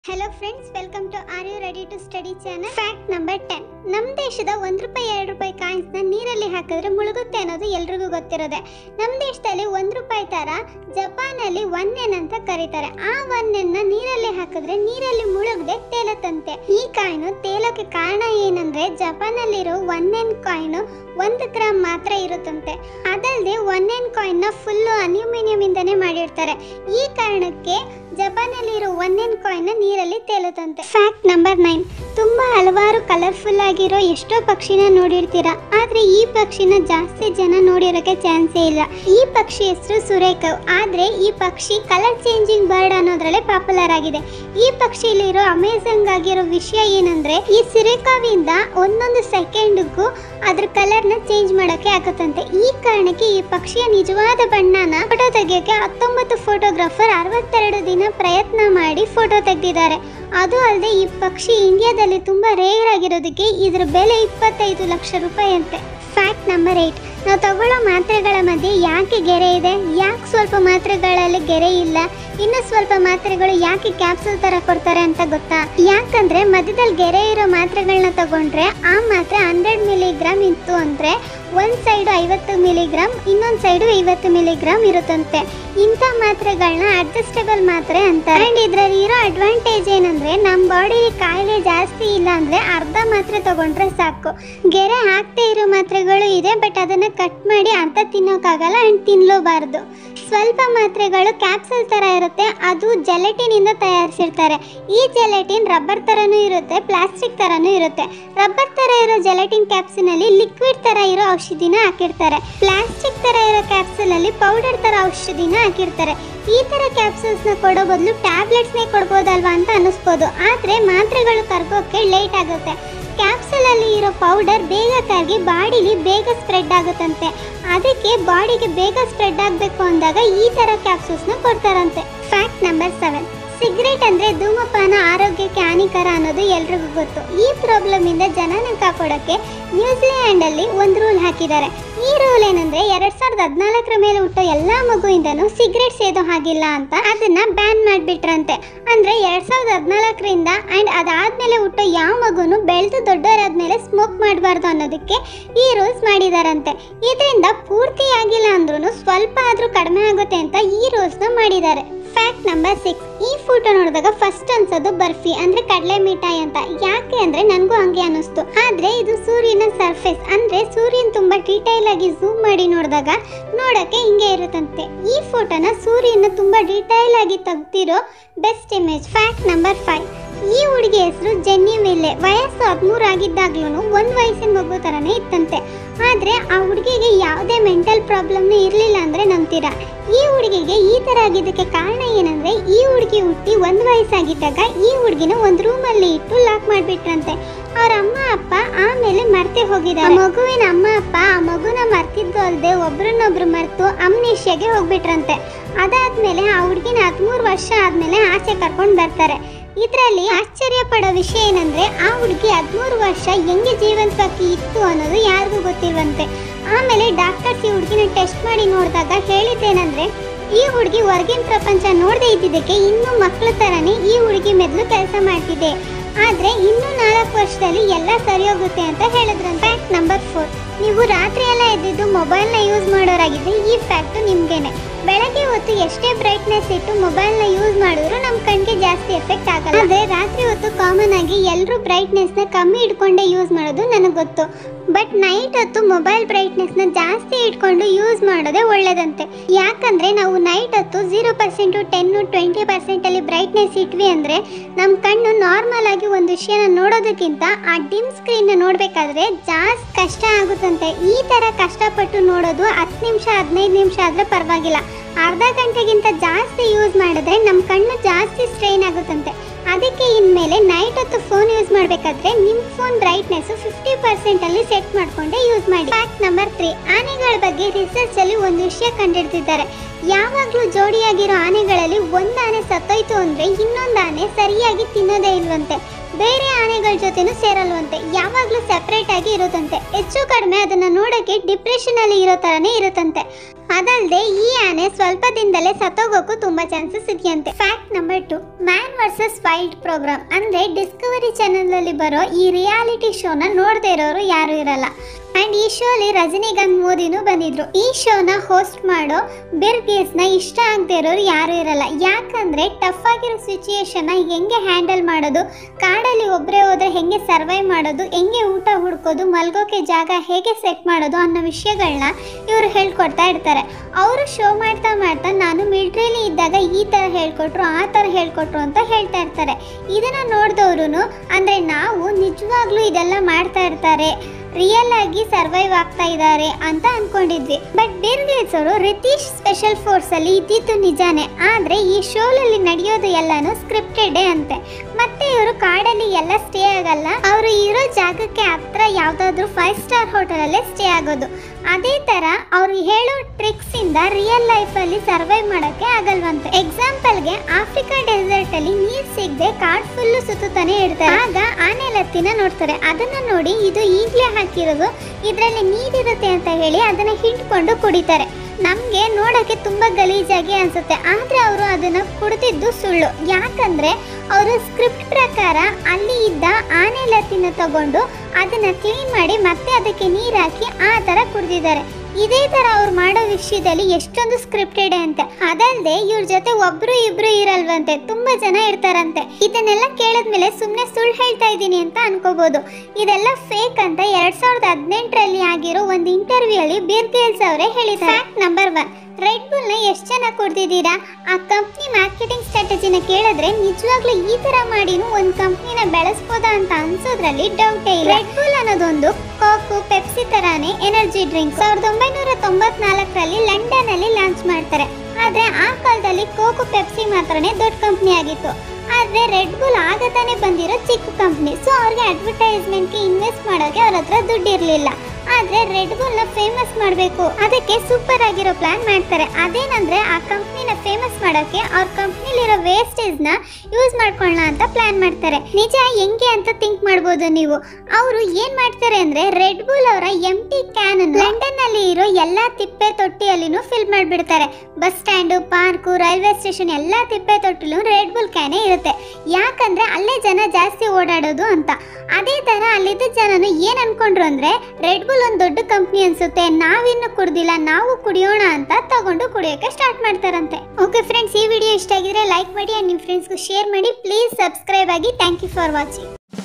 hello friends welcome to are you ready to study channel fact number ten ನಮ್ಮ ದೇಶದ ಒಂದು ರೂಪಾಯಿ ಎರಡು ರೂಪಾಯಿ ಕಾಯಿನ್ಸ್ ನ ನೀರಲ್ಲಿ ಹಾಕಿದ್ರೆ ಮುಳುಗುತ್ತೆ ಅನ್ನೋದು ಎಲ್ರಿಗೂ ಗೊತ್ತಿರೋದೆ ನಮ್ಮ ದೇಶದಲ್ಲಿ ಒಂದು ರೂಪಾಯಿ ತರ ಜಪಾನ್ ಅಲ್ಲಿ ಒನ್ ಎನ್ ಅಂತ ಕರೀತಾರೆ ಆ ಒನ್ ಎನ್ ನ ನೀರಲ್ಲಿ ಹಾಕಿದ್ರೆ ನೀರಲ್ಲಿ ಮುಳುಗದೆ ತೇಲತ್ತಂತೆ ಈ ಕಾಯಿನು ತೇಲೋಕೆ ಕಾರಣ ಏನಂದ್ರೆ ಜಪಾನ್ ಅಲ್ಲಿರೋ ಒನ್ ಎನ್ ಕಾಯಿನು ಒಂದು ಗ್ರಾಮ್ ಮಾತ್ರ ಇರುತ್ತಂತೆ ಅದಲ್ಲದೆ ಒನ್ ಎನ್ ಕಾಯಿನ್ ನ ಫುಲ್ಲು ಅಲ್ಯೂಮಿನಿಯಂ ಇಂದಾನೆ ಮಾಡಿರ್ತಾರೆ ಈ ಕಾರಣಕ್ಕೆ ಜಪಾನಲ್ಲಿರೋ ಒನ್ ಎನ್ ಕಾಯಿನ್ ನೀರಲ್ಲಿ ತೇಲುತ್ತಂತೆ ಫ್ಯಾಕ್ಟ್ ನಂಬರ್ ನೈನ್ ತುಂಬಾ ಹಲವಾರು ಕಲರ್ಫುಲ್ ಆಗಿರೋ ಎಷ್ಟೋ ಪಕ್ಷಿನ ನೋಡಿರ್ತೀರಾ ಆದ್ರೆ ಈ ಪಕ್ಷಿನ ಜಾಸ್ತಿ ಜನ ನೋಡಿರೋಕೆ ಚಾನ್ಸೇ ಇಲ್ಲ ಈ ಪಕ್ಷಿ ಹೆಸರು ಸುರೇಕವ್ ಆದ್ರೆ ಈ ಪಕ್ಷಿ ಕಲರ್ ಚೇಂಜಿಂಗ್ ಬರ್ಡ್ ಅನ್ನೋದ್ರಲ್ಲೇ ಪಾಪ್ಯುಲರ್ ಆಗಿದೆ ಈ ಪಕ್ಷಿಲಿರೋ ಅಮೇಝಿಂಗ್ ಆಗಿರೋ ವಿಷಯ ಏನಂದ್ರೆ ಈ ಸುರೇಕಾವಿಂದ ಒಂದೊಂದು ಸೆಕೆಂಡ್ಗೂ ಅದ್ರ ಕಲರ್ನ ಚೇಂಜ್ ಮಾಡೋಕೆ ಆಗುತ್ತಂತೆ ಈ ಕಾರಣಕ್ಕೆ ಈ ಪಕ್ಷಿಯ ನಿಜವಾದ ಬಣ್ಣನ ಫೋಟೋ ತೆಗಿಯೋಕೆ ಹತ್ತೊಂಬತ್ತು ಫೋಟೋಗ್ರಾಫರ್ ಅರವತ್ತೆರಡು ದಿನ ಪ್ರಯತ್ನ ಮಾಡಿ ಫೋಟೋ ತೆಗೆದಿದ್ದಾರೆ ಅದು ಅಲ್ಲದೆ ಈ ಪಕ್ಷಿ ಇಂಡಿಯಾದಲ್ಲಿ ತುಂಬಾ ರೇರ್ ಆಗಿರೋದಕ್ಕೆ ಇದ್ರ ಬೆಲೆ ಇಪ್ಪತ್ತೈದು ಲಕ್ಷ ರೂಪಾಯಿ ಅಂತೆ ಫ್ಯಾಕ್ಟ್ ನಂಬರ್ ಏಯ್ಟ್ ನಾವು ತಗೊಳ್ಳೋ ಮಾತ್ರೆಗಳ ಮಧ್ಯೆ ಯಾಕೆ ಗೆರೆ ಇದೆ ಯಾಕೆ ಸ್ವಲ್ಪ ಮಾತ್ರೆಗಳಲ್ಲಿ ಗೆರೆ ಇಲ್ಲ ಇನ್ನು ಸ್ವಲ್ಪ ಮಾತ್ರೆಗಳು ಯಾಕೆ ಕ್ಯಾಪ್ಸೂಲ್ ತರ ಕೊಡ್ತಾರೆ ಅಂತ ಗೊತ್ತಾ ಯಾಕಂದ್ರೆ ಮಧ್ಯದಲ್ಲಿ ಗೆರೆ ಇರೋ ಮಾತ್ರೆಗಳನ್ನ ತಗೊಂಡ್ರೆ ಆ ಮಾತ್ರೆ ಹಂಡ್ರೆಡ್ ಮಿಲಿಗ್ರಾಮ್ ಇತ್ತು ಅಂದ್ರೆ ಒಂದ್ ಸೈಡ್ ಐವತ್ತು ಮಿಲಿಗ್ರಾಮ್ ಇನ್ನೊಂದ್ ಸೈಡು ಐವತ್ತು ಮಿಲಿಗ್ರಾಮ್ ಇರುತ್ತಂತೆ ಇಂಥ ಮಾತ್ರೆಗಳನ್ನ ಅಡ್ಜಸ್ಟಬಲ್ ಮಾತ್ರೆ ಅಂತಾರೆ ಅಂಡ್ ಇದ್ರಲ್ಲಿ ಇರೋ ಅಡ್ವಾಂಟೇಜ್ ಏನಂದ್ರೆ ನಮ್ಮ ಬಾಡಿ ಕಾಯಿಲೆ ಜಾಸ್ತಿ ಇಲ್ಲ ಅಂದ್ರೆ ಅರ್ಧ ಮಾತ್ರೆ ತಗೊಂಡ್ರೆ ಸಾಕು ಗೆರೆ ಹಾಕ್ದೇ ಇರೋ ಮಾತ್ರೆಗಳು ಇದೆ ಬಟ್ ಅದನ್ನ ಕಟ್ ಮಾಡಿ ಅರ್ಧ ತಿನ್ನೋಕ್ಕಾಗಲ್ಲ ಅಂಡ್ ತಿನ್ಲೂಬಾರ್ದು ಸ್ವಲ್ಪ ಮಾತ್ರೆಗಳು ಕ್ಯಾಪ್ಸೂಲ್ ತರ ಇರುತ್ತೆ ಅದು ಜೆಲೆಟಿನ್ ಇಂದ ತಯಾರಿಸಿರ್ತಾರೆ ಈ ಜೆಲೆಟಿನ್ ರಬ್ಬರ್ ತರನೂ ಇರುತ್ತೆ ಪ್ಲಾಸ್ಟಿಕ್ ತರನೂ ಇರುತ್ತೆ ರಬ್ಬರ್ ತರ ಇರೋ ಜೆಲೆಟಿನ್ ಕ್ಯಾಪ್ಸೂಲ್ ಅಲ್ಲಿ ಲಿಕ್ವಿಡ್ ತರ ಇರೋ ಔಷಧಿನ ಹಾಕಿರ್ತಾರೆ ಪ್ಲಾಸ್ಟಿಕ್ ತರ ಇರೋ ಕ್ಯಾಪ್ಸೂಲ್ ಅಲ್ಲಿ ಪೌಡರ್ ತರ ಔಷಧಿನ ಹಾಕಿರ್ತಾರೆ ಈ ತರ ಕ್ಯಾಪ್ಸೂಲ್ಸ್ ನ ಕೊಡೋ ಬದಲು ಟ್ಯಾಬ್ಲೆಟ್ಸ್ ನೇ ಕೊಡ್ಬೋದಲ್ವಾ ಅಂತ ಅನಿಸ್ಬೋದು ಆದ್ರೆ ಮಾತ್ರೆಗಳು ಕರ್ಗೋಕೆ ಲೇಟ್ ಆಗುತ್ತೆ ಕ್ಯಾಪ್ಸೂಲ್ ಅಲ್ಲಿ ಇರೋ ಪೌಡರ್ ಬೇಗ ಕರಗಿ ಬಾಡಿಲಿ ಬೇಗ ಸ್ಪ್ರೆಡ್ ಆಗುತ್ತಂತೆ ಅದಕ್ಕೆ ಬಾಡಿಗೆ ಬೇಗ ಸ್ಪ್ರೆಡ್ ಆಗಬೇಕು ಅಂದಾಗ ಈ ತರ ಕ್ಯಾಪ್ಸೂಲ್ಸ್ ನ ಕೊಡ್ತಾರಂತೆ ಫ್ಯಾಕ್ಟ್ ನಂಬರ್ ಸೆವೆನ್ ಸಿಗರೇಟ್ ಅಂದ್ರೆ ಧೂಮಪಾನ ಆರೋಗ್ಯಕ್ಕೆ ಹಾನಿಕರ ಅನ್ನೋದು ಎಲ್ರಿಗೂ ಗೊತ್ತು ಈ ಪ್ರಾಬ್ಲಮ್ ಇಂದ ಜನನ ಕಾಪಾಡೋಕೆ ನ್ಯೂಜಿಲ್ಯಾಂಡ್ ಅಲ್ಲಿ ಒಂದು ರೂಲ್ ಹಾಕಿದ್ದಾರೆ ಈ ರೂಲ್ ಏನಂದ್ರೆ ಎರಡ್ ಸಾವಿರದ ಹದಿನಾಲ್ಕರ ಮೇಲೆ ಹುಟ್ಟೋ ಎಲ್ಲಾ ಮಗುವಿಂದನೂ ಸಿಗರೇಟ್ ಸೇದೋ ಹಾಗಿಲ್ಲ ಅಂತ ಅದನ್ನ ಬ್ಯಾನ್ ಮಾಡ್ಬಿಟ್ರಂತೆ ಅಂದ್ರೆ ಎರಡ್ ಸಾವಿರದ ಹದಿನಾಲ್ಕರಿಂದ ಅಂಡ್ ಅದಾದ್ಮೇಲೆ ಹುಟ್ಟೋ ಯಾವ ಮಗುನು ಬೆಳೆದು ದೊಡ್ಡವರಾದ್ಮೇಲೆ ಸ್ಮೋಕ್ ಮಾಡಬಾರ್ದು ಅನ್ನೋದಕ್ಕೆ ಈ ರೂಲ್ಸ್ ಮಾಡಿದಾರಂತೆ ಇದರಿಂದ ಪೂರ್ತಿ ಆಗಿಲ್ಲ ಅಂದ್ರೂ ಸ್ವಲ್ಪ ಆದ್ರೂ ಕಡಿಮೆ ಆಗುತ್ತೆ ಅಂತ ಈ ರೂಲ್ಸ್ ನ ಮಾಡಿದ್ದಾರೆ ಫ್ಯಾಕ್ಟ್ ನಂಬರ್ ಸಿಕ್ಸ್ ಈ ಫೋಟೋ ನೋಡಿದಾಗ ಫಸ್ಟ್ ಅನ್ಸೋದು ಬರ್ಫಿ ಅಂದ್ರೆ ಕಡಲೆ ಮಿಠಾಯಿ ಅಂತ ಯಾಕೆ ಅಂದ್ರೆ ನನಗೂ ಹಂಗೆ ಅನಿಸ್ತು ಆದ್ರೆ ಇದು ಸೂರ್ಯನ ಸರ್ಫೇಸ್ ಅಂದ್ರೆ ಸೂರ್ಯನ್ ತುಂಬಾ ಡೀಟೈಲ್ ಆಗಿ ಝೂಮ್ ಮಾಡಿ ನೋಡಿದಾಗ ನೋಡಕ್ಕೆ ಹಿಂಗೆ ಇರುತ್ತಂತೆ ಈ ಫೋಟೋನ ಸೂರ್ಯನ ತುಂಬಾ ಡೀಟೈಲ್ ಆಗಿ ತೆಗ್ದಿರೋ best image fact number five ಈ ಹುಡುಗಿ ಹೆಸರು ಜೆನ್ನಿ ವಿಲ್ಲೆ ವಯಸ್ಸು ಹದಿಮೂರು ಆಗಿದ್ದಾಗ್ಲೂ ಒಂದು ವಯಸ್ಸಿನ ಮಗು ಥರನೇ ಇತ್ತಂತೆ ಆದರೆ ಆ ಹುಡುಗಿಗೆ ಯಾವುದೇ ಮೆಂಟಲ್ ಪ್ರಾಬ್ಲಮ್ನೇ ಇರಲಿಲ್ಲ ಅಂದರೆ ನಂಬ್ತೀರಾ ಈ ಹುಡುಗಿಗೆ ಈ ಥರ ಆಗಿದ್ದಕ್ಕೆ ಕಾರಣ ಏನಂದರೆ ಈ ಹುಡುಗಿ ಹುಟ್ಟಿ ಒಂದು ವಯಸ್ಸಾಗಿದ್ದಾಗ ಈ ಹುಡುಗಿನ ಒಂದು ರೂಮಲ್ಲಿ ಇಟ್ಟು ಲಾಕ್ ಮಾಡಿಬಿಟ್ರಂತೆ ಅವ್ರ ಅಮ್ಮ ಅಪ್ಪ ಆಮೇಲೆ ಮರ್ತೆ ಹೋಗಿದ್ದಾರೆ ಆ ಮಗುವಿನ ಅಮ್ಮ ಅಪ್ಪ ಆ ಮಗುನ ಮರ್ತಿದ್ದು ಅಲ್ಲದೆ ಒಬ್ರನ್ನೊಬ್ರು ಮರೆತು ಅಮ್ನಿಷ್ಯಾಗೆ ಹೋಗ್ಬಿಟ್ರಂತೆ ಅದಾದ್ಮೇಲೆ ಆ ಹುಡುಗಿನ ಹದಿಮೂರು ವರ್ಷ ಆದ್ಮೇಲೆ ಆಚೆ ಕರ್ಕೊಂಡು ಬರ್ತಾರೆ ಇದರಲ್ಲಿ ಆಶ್ಚರ್ಯ ಪಡೋ ವಿಷಯ ಏನಂದ್ರೆ ಆ ಹುಡುಗಿ ಹದಿಮೂರು ವರ್ಷ ಹೆಂಗೆ ಜೀವಂತವಾಗಿ ಇತ್ತು ಅನ್ನೋದು ಯಾರಿಗೂ ಗೊತ್ತಿಲ್ವಂತೆ ಆಮೇಲೆ ಡಾಕ್ಟರ್ಸ್ ಈ ಹುಡುಗಿನ ಟೆಸ್ಟ್ ಮಾಡಿ ನೋಡಿದಾಗ ಹೇಳಿದ್ದೇನೆಂದ್ರೆ ಈ ಹುಡುಗಿ ಹೊರಗಿನ ಪ್ರಪಂಚ ನೋಡದೇ ಇದ್ದಿದ್ದಕ್ಕೆ ಇನ್ನೂ ಮಕ್ಕಳ ಥರನೇ ಈ ಹುಡುಗಿ ಮೆದ್ಲು ಕೆಲಸ ಮಾಡ್ತಿದೆ ಆದ್ರೆ ಇನ್ನು ನಾಲ್ಕು ವರ್ಷದಲ್ಲಿ ಎಲ್ಲ ಸರಿ ಹೋಗುತ್ತೆ ಅಂತ ಹೇಳಿದ್ರಂತೆ ಫ್ಯಾಕ್ಟ್ ನಂಬರ್ ಫೋರ್ ನೀವು ರಾತ್ರಿ ಎಲ್ಲ ಎದ್ದಿದ್ದು ಮೊಬೈಲ್ನ ಯೂಸ್ ಮಾಡೋರಾಗಿದ್ರೆ ಈ ಫ್ಯಾಕ್ಟ್ ನಿಮ್ಗೇನೆ ಬೆಳಗ್ಗೆ ಹೊತ್ತು ಎಷ್ಟೇ ಬ್ರೈಟ್ನೆಸ್ ಇಟ್ಟು ಮೊಬೈಲ್ನ ಯೂಸ್ ಮಾಡಿದ್ರು ನಮ್ಮ ಕಣ್ಣಿಗೆ ಜಾಸ್ತಿ ಎಫೆಕ್ಟ್ ಆಗಲ್ಲ ಆದರೆ ರಾತ್ರಿ ಹೊತ್ತು ಕಾಮನ್ ಆಗಿ ಎಲ್ಲರೂ ಬ್ರೈಟ್ನೆಸ್ನ ಕಮ್ಮಿ ಇಟ್ಕೊಂಡೇ ಯೂಸ್ ಮಾಡೋದು ನನಗೆ ಗೊತ್ತು ಬಟ್ ನೈಟ್ ಹೊತ್ತು ಮೊಬೈಲ್ ಬ್ರೈಟ್ನೆಸ್ನ ಜಾಸ್ತಿ ಇಟ್ಕೊಂಡು ಯೂಸ್ ಮಾಡೋದೇ ಒಳ್ಳೇದಂತೆ ಯಾಕಂದ್ರೆ ನಾವು ನೈಟ್ ಹೊತ್ತು ಜೀರೋ ಪರ್ಸೆಂಟು ಟೆನ್ನು ಟ್ವೆಂಟಿ ಪರ್ಸೆಂಟಲ್ಲಿ ಬ್ರೈಟ್ನೆಸ್ ಇಟ್ವಿ ಅಂದರೆ ನಮ್ಮ ಕಣ್ಣು ನಾರ್ಮಲ್ ಆಗಿ ಒಂದು ವಿಷಯನ ನೋಡೋದಕ್ಕಿಂತ ಆ ಡಿಮ್ ಸ್ಕ್ರೀನ್ನ ನೋಡಬೇಕಾದ್ರೆ ಜಾಸ್ತಿ ಕಷ್ಟ ಆಗುತ್ತಂತೆ ಈ ಥರ ಕಷ್ಟಪಟ್ಟು ನೋಡೋದು ಹತ್ತು ನಿಮಿಷ ಹದಿನೈದು ನಿಮಿಷ ಆದರೆ ಪರವಾಗಿಲ್ಲ ಅರ್ಧ ಗಂಟೆಗಿಂತ ಜಾಸ್ತಿ ಯೂಸ್ ಮಾಡಿದ್ರೆ ನಮ್ಮ ಕಣ್ಣು ಜಾಸ್ತಿ ಸ್ಟ್ರೈನ್ ಆಗುತ್ತಂತೆ ಅದಕ್ಕೆ ಇನ್ಮೇಲೆ ನೈಟ್ ಹೊತ್ತು ಫೋನ್ ಯೂಸ್ ಮಾಡಬೇಕಾದ್ರೆ ನಿಮ್ಮ ಫೋನ್ ಬ್ರೈಟ್ನೆಸ್ ಫಿಫ್ಟಿ ಪರ್ಸೆಂಟಲ್ಲಿ ಸೆಟ್ ಮಾಡಿಕೊಂಡೇ ಯೂಸ್ ಮಾಡಿ ಫ್ಯಾಕ್ಟ್ ನಂಬರ್ ತ್ರೀ ಆನೆಗಳ ಬಗ್ಗೆ ರಿಸರ್ಚ್ ಅಲ್ಲಿ ಒಂದು ವಿಷಯ ಕಂಡುಹಿಡಿದಿದ್ದಾರೆ ಯಾವಾಗಲೂ ಜೋಡಿಯಾಗಿರೋ ಆನೆಗಳಲ್ಲಿ ಒಂದು ಆನೆ ಸತ್ತೋಯ್ತು ಅಂದ್ರೆ ಇನ್ನೊಂದು ಆನೆ ಸರಿಯಾಗಿ ತಿನ್ನೋದೇ ಇಲ್ವಂತೆ ಬೇರೆ ಆನೆಗಳ ಜೊತೆನೂ ಸೇರಲ್ವಂತೆ ಯಾವಾಗಲೂ ಸೆಪರೇಟ್ ಆಗಿ ಇರುತ್ತಂತೆ ಹೆಚ್ಚು ಕಡಿಮೆ ಅದನ್ನ ನೋಡಕ್ಕೆ ಡಿಪ್ರೆಷನ್ ಅಲ್ಲಿ ಇರೋ ತರನೇ ಇರುತ್ತಂತೆ ಅದಲ್ಲದೆ ಈ ಆನೆ ಸ್ವಲ್ಪ ದಿನದಲ್ಲೇ ಸತ್ತೋಗೋಕ್ಕೂ ತುಂಬಾ ಚಾನ್ಸಸ್ ಇದೆಯಂತೆ fact number two man versus wild program ಅಂದ್ರೆ ಡಿಸ್ಕವರಿ ಚಾನೆಲ್ ಅಲ್ಲಿ ಬರೋ ಈ ರಿಯಾಲಿಟಿ ಶೋನ ನೋಡದೇ ಇರೋರು ಯಾರು ಇರಲ್ಲ ಅಂಡ್ ಈ ಶೋಲಿ ರಜನಿಕಾಂತ್ ಮೋದಿನೂ ಬಂದಿದ್ರು ಈ ಶೋನ ಹೋಸ್ಟ್ ಮಾಡೋ ಬಿರ್ ಗೇಟ್ಸ್ನ ಇಷ್ಟ ಆಗದೆ ಇರೋರು ಯಾರು ಇರಲ್ಲ ಯಾಕಂದ್ರೆ ಟಫ್ ಆಗಿರೋ ಸಿಚುಯೇಷನ್ನ ಹೆಂಗೆ ಹ್ಯಾಂಡಲ್ ಮಾಡೋದು ಕಾಡಲ್ಲಿ ಒಬ್ಬರೇ ಹೋದ್ರೆ ಹೆಂಗೆ ಸರ್ವೈವ್ ಮಾಡೋದು ಹೆಂಗೆ ಊಟ ಹುಡ್ಕೋದು ಮಲ್ಗೋಕೆ ಜಾಗ ಹೇಗೆ ಸೆಟ್ ಮಾಡೋದು ಅನ್ನೋ ವಿಷಯಗಳನ್ನ ಇವರು ಹೇಳ್ಕೊಡ್ತಾ ಇರ್ತಾರೆ ಅವರು ಶೋ ಮಾಡ್ತಾ ಮಾಡ್ತಾ ನಾನು ಮಿಲ್ಟ್ರಿಲಿ ಇದ್ದಾಗ ಈ ಥರ ಹೇಳ್ಕೊಟ್ರು ಆ ಥರ ಹೇಳ್ಕೊಟ್ರು ಅಂತ ಹೇಳ್ತಾ ಇರ್ತಾರೆ ಇದನ್ನ ನೋಡಿದವರು ಅಂದರೆ ನಾವು ನಿಜವಾಗ್ಲೂ ಇದೆಲ್ಲ ಮಾಡ್ತಾ ಇರ್ತಾರೆ ರಿಯಲ್ ಆಗಿ ಸರ್ವೈವ್ ಆಗ್ತಾ ಇದ್ದಾರೆ ಅಂತ ಅನ್ಕೊಂಡಿದ್ವಿ ಬಟ್ ಬಿಲ್ ಗೇಟ್ಸ್ ಅವರು ರಿತೀಶ್ ಸ್ಪೆಷಲ್ ಫೋರ್ಸ್ ಅಲ್ಲಿ ಇದ್ದಿದ್ದು ನಿಜಾನೇ ಆದ್ರೆ ಈ ಶೋಲಲ್ಲಿ ನಡೆಯೋದು ಎಲ್ಲಾನು ಸ್ಕ್ರಿಪ್ಟೆಡ್ ಅಂತೆ ಮತ್ತೆ ಇವರು ಕಾಡಲ್ಲಿ ಎಲ್ಲ ಸ್ಟೇ ಆಗಲ್ಲ ಅವರು ಇರೋ ಜಾಗಕ್ಕೆ ಹತ್ರ ಯಾವ್ದಾದ್ರು ಫೈವ್ ಸ್ಟಾರ್ ಹೋಟೆಲ್ ಅಲ್ಲೇ ಸ್ಟೇ ಆಗೋದು ಅದೇ ತರ ಅವ್ರು ಹೇಳೋ ಟ್ರಿಕ್ಸ್ ಇಂದ ರಿಯಲ್ ಲೈಫ್ ಅಲ್ಲಿ ಸರ್ವೈವ್ ಮಾಡಕ್ಕೆ ಆಗಲ್ವಂತೆ ಎಕ್ಸಾಂಪಲ್ಗೆ ಆಫ್ರಿಕಾ ಡೆಸರ್ಟ್ ಅಲ್ಲಿ ನೀರ್ ಸಿಗದೆ ಕಾಡ್ ಫುಲ್ ಸುತ್ತಾನೆ ಇರ್ತಾರೆ ಆಗ ಆನೆ ಲತ್ತಿನ ನೋಡ್ತಾರೆ ಅದನ್ನ ನೋಡಿ ಇದು ಈಗ್ಲೇ ಹಾಕಿರೋದು ಇದ್ರಲ್ಲಿ ನೀರಿರುತ್ತೆ ಅಂತ ಹೇಳಿ ಅದನ್ನ ಹಿಂಡ್ಕೊಂಡು ಕುಡಿತಾರೆ ನಮ್ಗೆ ನೋಡಕ್ಕೆ ತುಂಬಾ ಗಲೀಜಾಗಿ ಅನ್ಸುತ್ತೆ ಆದ್ರೆ ಅವರು ಅದನ್ನ ಕುಡ್ತಿದ್ದು ಸುಳ್ಳು ಯಾಕಂದ್ರೆ ಅವರು ಸ್ಕ್ರಿಪ್ಟ್ ಪ್ರಕಾರ ಅಲ್ಲಿ ಇದ್ದ ಆನೆ ಲತ್ತಿನ ತಗೊಂಡು ಅದನ್ನ ಕ್ಲೀನ್ ಮಾಡಿ ಮತ್ತೆ ಅದಕ್ಕೆ ನೀರ್ ಹಾಕಿ ಆ ತರ ಕುಡ್ದಿದ್ದಾರೆ ಇದೇ ತರ ಅವ್ರು ಮಾಡೋ ವಿಷಯದಲ್ಲಿ ಎಷ್ಟೊಂದು ಸ್ಕ್ರಿಪ್ಟೆಡ್ ಅಂತೆ ಅದಲ್ಲದೆ ಇವ್ರ ಜೊತೆ ಒಬ್ರು ಇಬ್ರು ಇರಲ್ವಂತೆ ತುಂಬಾ ಜನ ಇರ್ತಾರಂತೆ ಇದನ್ನೆಲ್ಲ ಕೇಳಿದ್ಮೇಲೆ ಸುಮ್ನೆ ಸುಳ್ಳು ಹೇಳ್ತಾ ಇದ್ದೀನಿ ಅಂತ ಅನ್ಕೋಬಹುದು ಇದೆಲ್ಲ ಫೇಕ್ ಅಂತ ಎರಡ್ ಸಾವಿರದ ಹದಿನೆಂಟರಲ್ಲಿ ಆಗಿರೋ ಒಂದು ಇಂಟರ್ವ್ಯೂ ಅಲ್ಲಿ ಬಿರ್ ಗೇಲ್ಸ್ ಅವರೇ ಹೇಳಿದ್ದಾರೆ ನಂಬರ್ ಒನ್ ರೆಡ್ ಬುಲ್ ನ ಎಷ್ಟು ಜನ ಕುಡ್ದಿದ್ದೀರಾ ಆ ಕಂಪ್ನಿ ಮಾರ್ಕೆಟಿಂಗ್ ಸ್ಟ್ರಾಟಜಿನ ಕೇಳಿದ್ರೆ ನಿಜವಾಗ್ಲೂ ಈ ತರ ಮಾಡಿನೂ ಒಂದು ಕಂಪ್ನಿನ ಬೆಳೆಸ್ಬೋದಾ ಅಂತ ಅನ್ಸೋದ್ರಲ್ಲಿ ಡೌಟೇ ಇಲ್ಲ ರೆಡ್ ಬುಲ್ ಅನ್ನೋದೊಂದು ಕಾಕು ಪೆಪ್ಸಿ ತರಾನೇ ಎನರ್ಜಿ ಡ್ರಿಂಕ್ ಸಾವಿರದ ಒಂಬೈನೂರ ತೊಂಬತ್ನಾಲ್ಕರಲ್ಲಿ ಲಂಡನ್ ಅಲ್ಲಿ ಲಾಂಚ್ ಮಾಡ್ತಾರೆ ಆದ್ರೆ ಆ ಕಾಲದಲ್ಲಿ ಕೋಕು ಪೆಪ್ಸಿ ಮಾತ್ರನೇ ದೊಡ್ಡ ಕಂಪ್ನಿ ಆಗಿತ್ತು ಆದ್ರೆ ರೆಡ್ ಬುಲ್ ಆಗತಾನೆ ಬಂದಿರೋ ಚಿಕ್ಕ ಕಂಪ್ನಿ ಸೊ ಅವ್ರಿಗೆ ಅಡ್ವರ್ಟೈಸ್ಮೆಂಟ್ಗೆ ಇನ್ವೆಸ್ಟ್ ಮಾಡೋಕೆ ಅವ್ರ ಹತ್ರ ದುಡ್ಡು ಇರಲಿಲ್ಲ ಆದ್ರೆ ರೆಡ್ ಬುಲ್ ನ ಫೇಮಸ್ ಮಾಡಬೇಕು ಅದಕ್ಕೆ ಸೂಪರ್ ಆಗಿರೋ ಪ್ಲಾನ್ ಮಾಡ್ತಾರೆ ಅದೇನಂದ್ರೆ ಆ ಕಂಪ್ನಿನ ಫೇಮಸ್ ಮಾಡೋಕೆ ಅವ್ರ ಕಂಪ್ನಿಲಿರೋ ವೇಸ್ಟೇಜ್ ನ ಯೂಸ್ ಮಾಡ್ಕೊಳ್ಳೋಣ ಅಂತ ಪ್ಲಾನ್ ಮಾಡ್ತಾರೆ ನಿಜ ಹೆಂಗೆ ಅಂತ ಥಿಂಕ್ ಮಾಡ್ಬೋದು ನೀವು ಅವರು ಏನ್ ಮಾಡ್ತಾರೆ ಅಂದ್ರೆ ರೆಡ್ ಬುಲ್ ಅವರ ಎಂ ಟಿ ಕ್ಯಾನ್ ಲಂಡನ್ ಅಲ್ಲಿ ಇರೋ ಎಲ್ಲಾ ತಿಪ್ಪೆ ತೊಟ್ಟಿಯಲ್ಲಿನೂ ಫಿಲ್ ಮಾಡ್ಬಿಡ್ತಾರೆ bus stand park railway station ಎಲ್ಲಾ ತಿಪ್ಪೆ ತೊಟ್ಟಿಲೂ ರೆಡ್ ಬುಲ್ ಕ್ಯಾನೇ ಇರುತ್ತೆ ಯಾಕಂದ್ರೆ ಅಲ್ಲೇ ಜನ ಜಾಸ್ತಿ ಓಡಾಡೋದು ಅಂತ ಅದೇ ತರ ಅಲ್ಲಿದ್ದ ಜನನು ಏನ್ ಅನ್ಕೊಂಡ್ರು ಅಂದ್ರೆ ರೆಡ್ ಬುಲ್ ಒಂದ್ ದೊಡ್ಡ ಕಂಪ್ನಿ ಅನ್ಸುತ್ತೆ ನಾವಿನ್ನು ಕುಡ್ದಿಲ್ಲ ನಾವು ಕುಡಿಯೋಣ ಅಂತ ತಗೊಂಡು ಕುಡಿಯೋಕೆ ಸ್ಟಾರ್ಟ್ ಮಾಡ್ತಾರಂತೆ ಓಕೆ ಫ್ರೆಂಡ್ಸ್ ಈ ವಿಡಿಯೋ ಇಷ್ಟ ಆಗಿದ್ರೆ ಲೈಕ್ ಮಾಡಿ ಅಂಡ್ ನಿಮ್ಮ ಫ್ರೆಂಡ್ಸ್ಗೂ ಶೇರ್ ಮಾಡಿ ಪ್ಲೀಸ್ ಸಬ್ಸ್ಕ್ರೈಬ್ ಆಗಿ ಥ್ಯಾಂಕ್ ಯು ಫಾರ್ ವಾಚಿಂಗ್